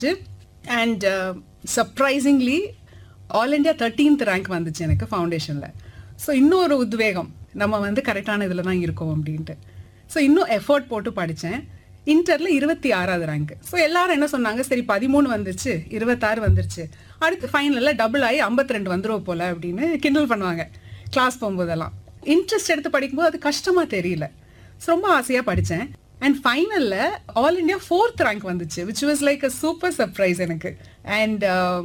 And surprisingly all India thirteenth rank வந்துச்சு எனக்கு ஃபவுண்டேஷனில் so இன்னொரு உத்வேகம் நம்ம வந்து கரெக்டான இதில் தான் இருக்கோம் அப்படின்ட்டு ஸோ இன்னும் எஃபோர்ட் போட்டு படித்தேன் இன்டரில் இருபத்தி ஆறாவது ரேங்க் ஸோ எல்லாரும் என்ன சொன்னாங்க சரி பதிமூணு வந்துருச்சு இருபத்தாறு வந்துருச்சு அடுத்து ஃபைனலில் டபுள் ஆகி ஐம்பத்தி ரெண்டு வந்துருவோம் போல அப்படின்னு கிண்டல் பண்ணுவாங்க கிளாஸ் போகும்போதெல்லாம் இன்ட்ரெஸ்ட் எடுத்து படிக்கும்போது அது கஷ்டமாக தெரியல So, ரொம்ப ஆசையாக படித்தேன் அண்ட் ஃபைனலில் ஆல் இண்டியா ஃபோர்த் ரேங்க் வந்துச்சு which was like a super surprise எனக்கு அண்ட்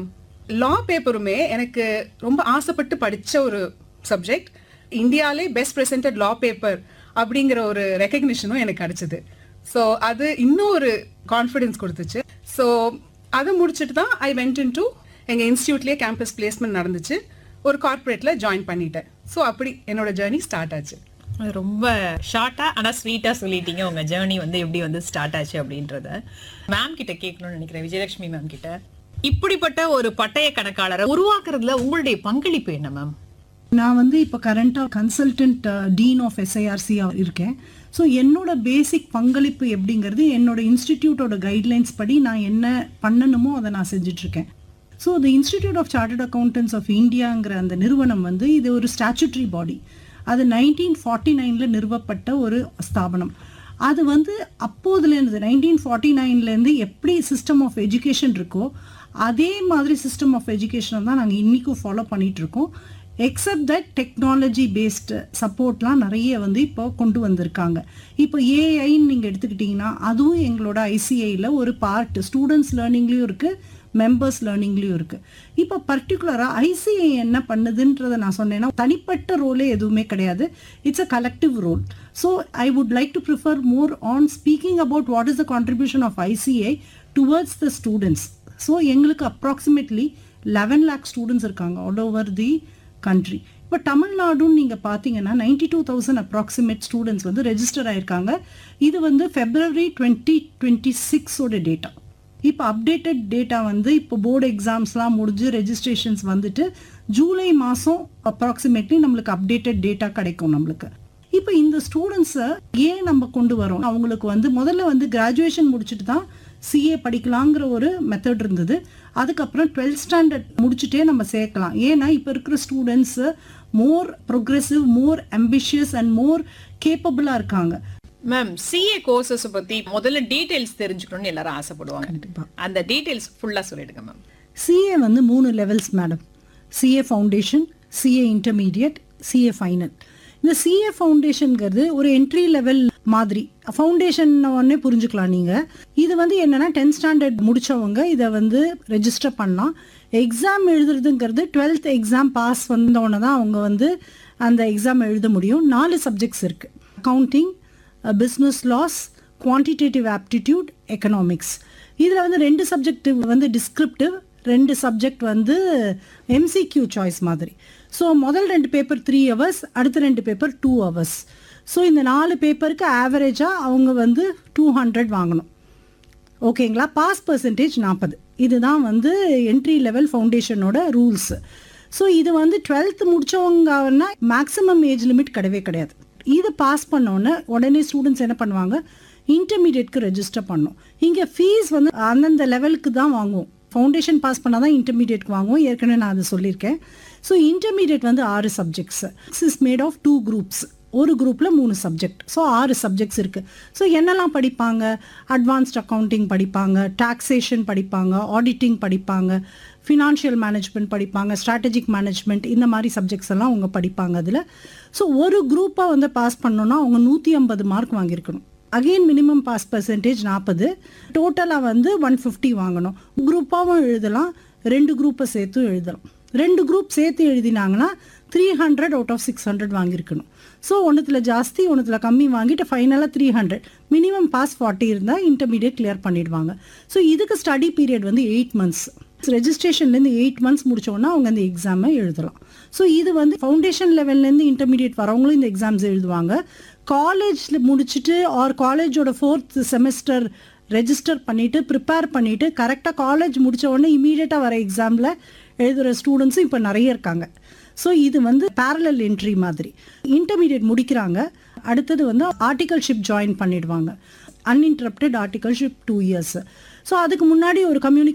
லா பேப்பருமே எனக்கு ரொம்ப ஆசைப்பட்டு படித்த ஒரு சப்ஜெக்ட் இந்தியாவிலே பெஸ்ட் ப்ரெசென்டட் லா பேப்பர் அப்படிங்கிற ஒரு ரெக்கக்னிஷனும் எனக்கு கிடைச்சது ஸோ அது இன்னும் ஒரு கான்ஃபிடென்ஸ் கொடுத்துச்சு ஸோ அதை முடிச்சுட்டு தான் ஐ வென்ட் இன் டு எங்கள் இன்ஸ்டியூட்லேயே கேம்பஸ் பிளேஸ்மெண்ட் நடந்துச்சு ஒரு கார்ப்பரேட்டில் ஜாயின் பண்ணிட்டேன் ஸோ அப்படி என்னோட ஜேர்னி ஸ்டார்ட் ஆச்சு ரொம்ப ஷார்ட்டா ஆனா ஸ்வீட்டா சொல்லிட்டீங்க உங்க ஜேர்னி வந்து எப்படி வந்து ஸ்டார்ட் ஆச்சு அப்படின்றத மேம் கிட்ட கேட்கணும்னு நினைக்கிறேன் விஜயலட்சுமி மேம் கிட்ட இப்படிப்பட்ட ஒரு பட்டய கணக்காளரை உருவாக்குறதுல உங்களுடைய பங்களிப்பு என்ன மேம் நான் வந்து இப்போ கரண்டாக கன்சல்டன்ட் டீன் ஆஃப் எஸ்ஐஆர்சி இருக்கேன் ஸோ என்னோட பேசிக் பங்களிப்பு எப்படிங்கிறது என்னோட இன்ஸ்டிடியூட்டோட கைட்லைன்ஸ் படி நான் என்ன பண்ணணுமோ அதை நான் செஞ்சிட்ருக்கேன் so the institute of chartered accountants of இந்தியாங்கிற அந்த நிறுவனம் வந்து இது ஒரு ஸ்டாச்சுட்ரி பாடி அது நைன்டீன் ஃபார்ட்டி நைனில் நிறுவப்பட்ட ஒரு ஸ்தாபனம் அது வந்து அப்போதுலேருந்து நைன்டீன் ஃபார்ட்டி நைன்லேருந்து எப்படி சிஸ்டம் ஆஃப் எஜுகேஷன் இருக்கோ அதே மாதிரி சிஸ்டம் ஆஃப் எஜுகேஷனை தான் நாங்கள் இன்றைக்கும் ஃபாலோ பண்ணிட்டு இருக்கோம் எக்ஸப்ட் தட் டெக்னாலஜி பேஸ்டு சப்போர்ட்லாம் நிறைய வந்து இப்போ கொண்டு வந்திருக்காங்க இப்போ ஏஐன்னு நீங்கள் எடுத்துக்கிட்டிங்கன்னா அதுவும் எங்களோட ஐசிஐயில் ஒரு பார்ட் ஸ்டூடெண்ட்ஸ் லேர்னிங்லேயும் இருக்குது மெம்பர்ஸ் லேர்னிங்லேயும் இருக்குது இப்போ பர்டிகுலராக ஐசிஐ என்ன பண்ணுதுன்றதை நான் சொன்னேன்னா தனிப்பட்ட ரோலே எதுவுமே கிடையாது it's a collective role so I would like to prefer more on speaking about what is the contribution of ICI towards the students so எங்களுக்கு அப்ராக்சிமேட்லி லெவன் லேக் ஸ்டூடெண்ட்ஸ் இருக்காங்க ஆல் ஓவர் தி கண்ட்ரி இப்போ தமிழ்நாடுன்னு நீங்கள் பார்த்தீங்கன்னா ninety two thousand approximate students வந்து register ஆயிருக்காங்க இது வந்து ஃபெப்ரவரி டுவெண்ட்டி டுவெண்ட்டி சிக்ஸோட டேட்டா இப்போ அப்டேட்டட் டேட்டா வந்து இப்போ போர்டு எக்ஸாம்ஸ்லாம் முடிஞ்சு ரெஜிஸ்ட்ரேஷன்ஸ் வந்துட்டு ஜூலை மாதம் அப்ராக்சிமேட்லி நம்மளுக்கு அப்டேட்டட் டேட்டா கிடைக்கும் நம்மளுக்கு இப்போ இந்த ஸ்டூடெண்ட்ஸை ஏன் நம்ம கொண்டு வரோம் அவங்களுக்கு வந்து முதல்ல வந்து கிராஜுவேஷன் முடிச்சுட்டு தான் சிஏ படிக்கலாங்கிற ஒரு மெத்தட் இருந்தது அதுக்கப்புறம் டுவெல்த் ஸ்டாண்டர்ட் முடிச்சுட்டே நம்ம சேர்க்கலாம் ஏன்னா இப்போ இருக்கிற students more progressive more ambitious and more கேப்பபிளாக இருக்காங்க மேம் சிஏ கோர்சஸ் பத்தி முதல்ல டீடைல்ஸ் தெரிஞ்சுக்கணும்னு எல்லாரும் ஆசைப்படுவாங்க கண்டிப்பா. அந்த டீடைல்ஸ் ஃபுல்லா சொல்லிடுங்க மேம் சிஏ வந்து மூணு levels madam CA foundation CA intermediate CA final இந்த சிஏ ஃபவுண்டேஷனுங்கிறது ஒரு என்ட்ரி லெவல் மாதிரி ஃபவுண்டேஷன் உடனே புரிஞ்சுக்கலாம் நீங்கள் இது வந்து என்னன்னா டென்த் ஸ்டாண்டர்ட் முடிச்சவங்க இதை வந்து ரெஜிஸ்டர் பண்ணலாம் எக்ஸாம் எழுதுறதுங்கிறது டுவெல்த் எக்ஸாம் பாஸ் வந்தோடனே தான் அவங்க வந்து அந்த எக்ஸாம் எழுத முடியும் நாலு சப்ஜெக்ட்ஸ் இருக்குது accounting business laws quantitative aptitude economics இதில் வந்து ரெண்டு சப்ஜெக்ட் வந்து டிஸ்கிரிப்டிவ் ரெண்டு சப்ஜெக்ட் வந்து எம்சிக்யூ சாய்ஸ் மாதிரி ஸோ முதல் ரெண்டு பேப்பர் த்ரீ ஹவர்ஸ் அடுத்த ரெண்டு பேப்பர் டூ ஹவர்ஸ் ஸோ இந்த நாலு பேப்பருக்கு ஆவரேஜாக அவங்க வந்து டூ ஹண்ட்ரட் வாங்கணும் ஓகேங்களா பாஸ் பர்சன்டேஜ் நாற்பது இதுதான் வந்து என்ட்ரி லெவல் ஃபவுண்டேஷனோட ரூல்ஸ் ஸோ இது வந்து டுவெல்த் முடிச்சவங்கன்னா மேக்ஸிமம் ஏஜ் லிமிட் கிடையவே கிடையாது இது பாஸ் பண்ணோன்னே உடனே ஸ்டூடெண்ட்ஸ் என்ன பண்ணுவாங்க இன்டர்மீடியட்க்கு ரெஜிஸ்டர் பண்ணும் இங்கே ஃபீஸ் வந்து அந்தந்த லெவலுக்கு தான் வாங்குவோம் ஃபவுண்டேஷன் பாஸ் பண்ணால் தான் இன்டர்மீடியட்க்கு வாங்குவோம் ஏற்கனவே நான் அதை சொல்லியிருக்கேன் ஸோ இன்டர்மீடியட் வந்து ஆறு subjects is made of two groups ஒரு குரூப்பில் மூணு சப்ஜெக்ட் ஸோ ஆறு சப்ஜெக்ட்ஸ் இருக்குது ஸோ என்னெல்லாம் படிப்பாங்க அட்வான்ஸ்ட் அக்கௌண்டிங் படிப்பாங்க டாக்ஸேஷன் படிப்பாங்க ஆடிட்டிங் படிப்பாங்க ஃபினான்ஷியல் மேனேஜ்மெண்ட் படிப்பாங்க ஸ்ட்ராட்டஜிக் மேனேஜ்மெண்ட் இந்த மாதிரி சப்ஜெக்ட்ஸ் எல்லாம் அவங்க படிப்பாங்க அதில் ஸோ ஒரு குரூப்பாக வந்து பாஸ் பண்ணோன்னா அவங்க நூற்றி ஐம்பது மார்க் வாங்கியிருக்கணும் அகெயின் மினிமம் பாஸ் பர்சன்டேஜ் நாற்பது டோட்டலாக வந்து ஒன் ஃபிஃப்டி வாங்கணும் குரூப்பாகவும் எழுதலாம் ரெண்டு குரூப்பை சேர்த்தும் எழுதலாம் ரெண்டு குரூப் சேர்த்து எழுதினாங்கன்னா three hundred out of six hundred வாங்கியிருக்கணும் ஸோ ஒன்றுத்தில் ஜாஸ்தி ஒன்றுத்தில் கம்மி வாங்கிட்டு ஃபைனலாக three hundred minimum pass forty இருந்தால் இன்டர்மீடியட் கிளியர் பண்ணிடுவாங்க ஸோ இதுக்கு ஸ்டடி பீரியட் வந்து எயிட் மந்த்ஸ் ரெஜிஸ்ட்ரேஷன்லேருந்து எயிட் மந்த்ஸ் முடிச்சோன்னா அவங்க அந்த எக்ஸாமை எழுதலாம் ஸோ இது வந்து ஃபவுண்டேஷன் லெவல்லேருந்து இன்டர்மீடியட் வரவங்களும் இந்த எக்ஸாம்ஸ் எழுதுவாங்க காலேஜில் முடிச்சுட்டு ஆர் காலேஜோட ஃபோர்த் செமஸ்டர் ரெஜிஸ்டர் பண்ணிவிட்டு ப்ரிப்பேர் பண்ணிவிட்டு கரெக்டாக காலேஜ் முடிச்ச உடனே இமீடியட்டாக வர எக்ஸாமில் எழுதுகிற ஸ்டூடெண்ட்ஸும் இப்போ நிறைய இருக்காங்க ஸோ இது வந்து பேரலல் என்ட்ரி மாதிரி இன்டர்மீடியட் முடிக்கிறாங்க அடுத்தது வந்து ஆர்டிகல்ஷிப் ஜாயின் பண்ணிடுவாங்க அன்இன்டரப்டட் ஆர்டிகல்ஷிப் டூ இயர்ஸ் ஸோ அதுக்கு முன்னாடி ஒரு கம்யூனிகேஷன்